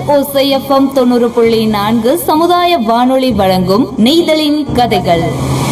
ஓசைஎஃப்எம் தொண்ணூறு புள்ளி நான்கு சமுதாய வானொலி வழங்கும் நெய்தலின் கதைகள்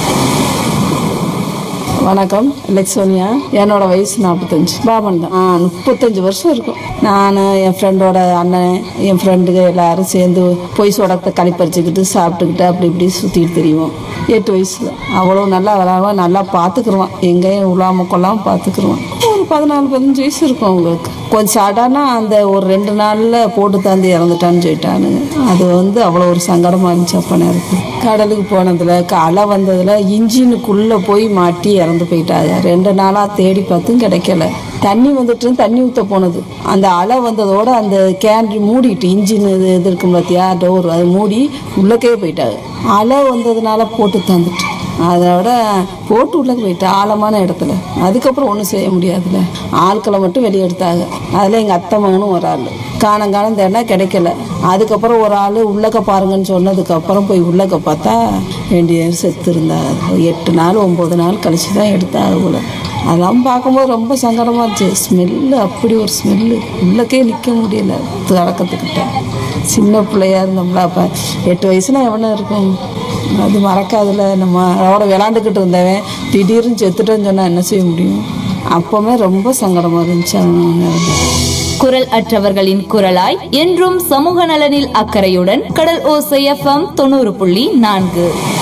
வணக்கம் லெக்ஸோனியா என்னோட வயசு நாற்பத்தஞ்சு பாபன் தான் ஆ முப்பத்தஞ்சு வருஷம் இருக்கும் நான் என் ஃப்ரெண்டோட அண்ணன் என் ஃப்ரெண்டுங்க எல்லாரும் சேர்ந்து பொய் சொடத்தை களிப்பறிச்சுக்கிட்டு சாப்பிட்டுக்கிட்டு அப்படி இப்படி சுற்றிட்டு தெரியும் எட்டு வயசில் அவ்வளோ நல்லா விளாடுவான் நல்லா பார்த்துக்குருவான் எங்கேயும் உலாம கொள்ளாமல் பார்த்துக்குருவான் ஒரு பதினாலு பதினஞ்சு வயசு இருக்கும் அவங்களுக்கு கொஞ்சம் சாட்டானா அந்த ஒரு ரெண்டு நாளில் போட்டு தாந்து இறந்துட்டான்னு சொல்லிட்டானுங்க அது வந்து அவ்வளோ ஒரு சங்கடமாக இருந்துச்சு அப்போ நேரத்தில் கடலுக்கு போனதில் அலை வந்ததில் இன்ஜினுக்குள்ளே போய் மாட்டி இறந்து போயிட்டாங்க ரெண்டு நாளாக தேடி பார்த்தும் கிடைக்கல தண்ணி வந்துட்டு தண்ணி ஊற்ற போனது அந்த அலை வந்ததோட அந்த கேன் மூடிட்டு இன்ஜின் இது இது இருக்கும் பார்த்தியா டோர் அது மூடி உள்ளக்கே போயிட்டாங்க அலை வந்ததுனால போட்டு தந்துட்டு அதோட போட்டு உள்ள போயிட்டு ஆழமான இடத்துல அதுக்கப்புறம் ஒன்றும் செய்ய முடியாதுல்ல ஆட்களை மட்டும் வெளியே எடுத்தாங்க அதில் எங்கள் அத்தை மகனும் ஒரு ஆள் காணம் காணம் தேடினா கிடைக்கல அதுக்கப்புறம் ஒரு ஆள் உள்ளக்க பாருங்கன்னு சொன்னதுக்கப்புறம் போய் உள்ளக்க பார்த்தா வேண்டிய செத்து இருந்தாங்க ஒரு எட்டு நாள் ஒம்பது நாள் கழிச்சு தான் எடுத்தாங்க போல அதெல்லாம் பார்க்கும்போது ரொம்ப சங்கடமாக இருந்துச்சு ஸ்மெல்லு அப்படி ஒரு ஸ்மெல்லு உள்ளக்கே நிற்க முடியல தொடக்கத்துக்கிட்ட சின்ன பிள்ளையா இருந்தோம்ல அப்போ எட்டு வயசுல எவனும் இருக்கும் அது மறக்காதுல நம்ம அவட விளாண்டுக்கிட்டு இருந்தவன் திடீர்னு செத்துட்டேன்னு சொன்னால் என்ன செய்ய முடியும் அப்போவுமே ரொம்ப சங்கடமாக இருந்துச்சு அவன் இறந்தது. குரல் அற்றவர்களின் குரலாய் என்றும் சமூக நலனில் அக்கறையுடன் கடல் ஓசைஎஃப்எம் தொண்ணூறு புள்ளி நான்கு